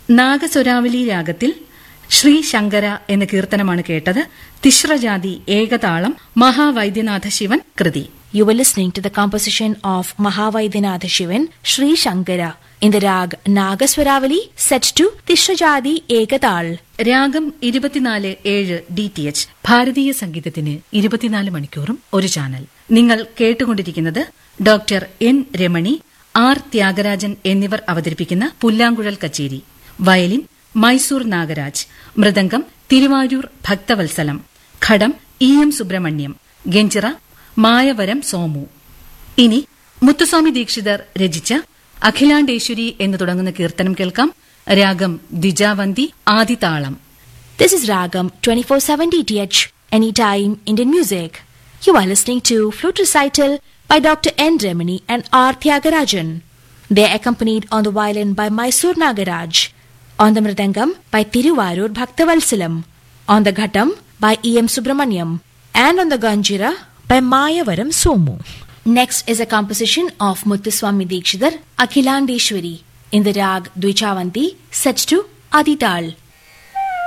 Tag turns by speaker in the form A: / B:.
A: നാഗസ്വരാവലി രാഗത്തിൽ ശ്രീ ശങ്കര എന്ന കീർത്തനമാണ് കേട്ടത് തിശ്രജാതി ഏകതാളം മഹാവൈദ്യനാഥ ശിവൻ കൃതി
B: You were listening to the composition of Mahavaidyanatha Shivan, Sri Shankara, in the rag Nagaswaravali, set to Tishrajadi Ekatal.
A: രാഗം ഇരുപത്തിനാല് ഏഴ് ഡി ടി എച്ച് ഭാരതീയ സംഗീതത്തിന് ഇരുപത്തിനാല് മണിക്കൂറും ഒരു ചാനൽ നിങ്ങൾ കേട്ടുകൊണ്ടിരിക്കുന്നത് doctor N Ramani R Thyagarajan എന്നിവർ അവതരിപ്പിക്കുന്ന പുല്ലാങ്കുഴൽ കച്ചേരി violin Mysore Nagaraj mridangam Thiruvarur Bhaktavatsalam ghatam E M Subrahmanyam ganjira Mayavaram Somu ഇനി മുത്തുസ്വാമി ദീക്ഷിതർ രചിച്ച അഖിലാണ്ടേശ്വരി എന്ന് തുടങ്ങുന്ന കീർത്തനം കേൾക്കാം രാഗം Dwijavanti ആദിതാളം
B: This is Ragam 24/7 DTH, anytime Indian music. You are listening to flute recital by Dr. N. Remini and R. Tyagarajan. They are accompanied on the violin by Mysore Nagaraj, on the mridangam by Tiruvarur Bhaktavalsalam, on the ghatam by E. M. Subramaniam, and on the ganjira by Mayavaram Somu. Next is a composition of Muthuswami Dikshidhar, Akhilandeshwari, in the rag Dvichavanti, set to Adital.